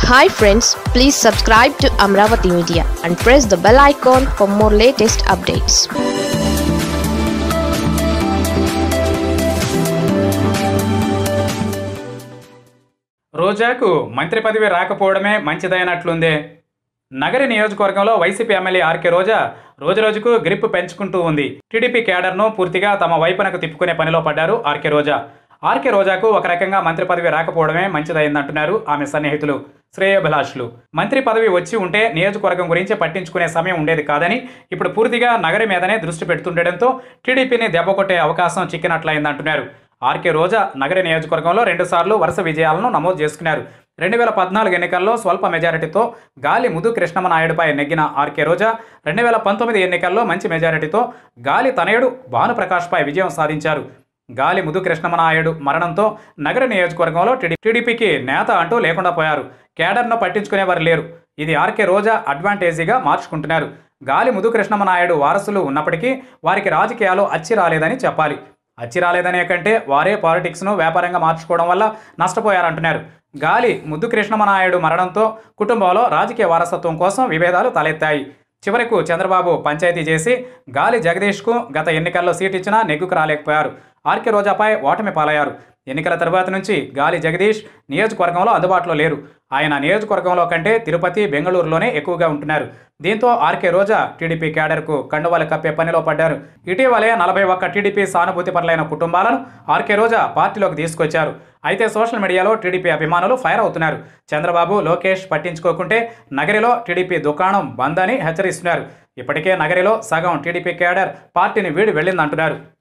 hi friends please subscribe to Amaravati media and press the bell icon for more latest updates రోజాకు మంత్రి పదవి రాకపోవడమే మంచిదైనట్లుందే నగరి నియోజకవర్గంలో YCP MLA RK రోజా రోజురోజుకు grip పెంచుకుంటూ ఉంది టీడీపీ కేడర్ను పూర్తిగా తమ వైపునకు తిప్పుకునే పనిలో పడ్డారు ఆర్కే రోజా ఆర్కే రోజాకు ఒక రకంగా మంత్రి పదవి రాకపోవడమే మంచిదైందంటున్నారు ఆమె సన్నిహితులు శ్రేయోభిలాషులు మంత్రి పదవి వచ్చి ఉంటే నియోజకవర్గం గురించి పట్టించుకునే సమయం ఉండేది కాదని ఇప్పుడు పూర్తిగా నగరి మీదనే దృష్టి పెడుతుండటంతో టీడీపీని దెబ్బకొట్టే అవకాశం చిక్కినట్లయిందంటున్నారు ఆర్కే రోజా నగరి నియోజకవర్గంలో రెండుసార్లు వరుస విజయాలను నమోదు చేసుకున్నారు రెండు వేల పద్నాలుగు ఎన్నికల్లో స్వల్ప మెజారిటీతో గాలి ముదు కృష్ణమనాయుడుపై నెగ్గిన ఆర్కే రోజా రెండు వేల పంతొమ్మిది ఎన్నికల్లో మంచి మెజారిటీతో గాలి తనయుడు భానుప్రకాష్పై విజయం సాధించారు గాలి ముదు కృష్ణమనాయుడు మరణంతో నగర నియోజకవర్గంలో టీడీ టీడీపీకి నేత అంటూ లేకుండా పోయారు కేడర్ను పట్టించుకునేవారు లేరు ఇది ఆర్కే రోజా అడ్వాంటేజీగా మార్చుకుంటున్నారు గాలి ముదు కృష్ణమనాయుడు వారసులు ఉన్నప్పటికీ వారికి రాజకీయాలు అచ్చి రాలేదని చెప్పాలి అచ్చి రాలేదనే కంటే వారే పాలిటిక్స్ను వ్యాపారంగా మార్చుకోవడం వల్ల నష్టపోయారంటున్నారు గాలి ముద్దు కృష్ణమనాయుడు మరణంతో కుటుంబంలో రాజకీయ వారసత్వం కోసం విభేదాలు తలెత్తాయి చివరకు చంద్రబాబు పంచాయతీ చేసి గాలి జగదీష్కు గత ఎన్నికల్లో సీట్ ఇచ్చినా నెగ్గుకు రాలేకపోయారు ఆర్కే రోజాపై ఓటమి పాలయ్యారు ఎన్నికల తర్వాత నుంచి గాలి జగదీష్ నియోజకవర్గంలో అందుబాటులో లేరు ఆయన నియోజకవర్గంలో కంటే తిరుపతి బెంగళూరులోనే ఎక్కువగా ఉంటున్నారు దీంతో ఆర్కే రోజా టీడీపీ క్యాడర్కు కండువాలు కప్పే పనిలో పడ్డారు ఇటీవలే నలభై ఒక్క టీడీపీ సానుభూతి పరులైన కుటుంబాలను ఆర్కే రోజా పార్టీలోకి తీసుకొచ్చారు అయితే సోషల్ మీడియాలో టీడీపీ అభిమానులు ఫైర్ అవుతున్నారు చంద్రబాబు లోకేష్ పట్టించుకోకుంటే నగరిలో టీడీపీ దుకాణం బంద్ అని హెచ్చరిస్తున్నారు ఇప్పటికే నగరిలో సగం టీడీపీ క్యాడర్ పార్టీని వీడి వెళ్ళిందంటున్నారు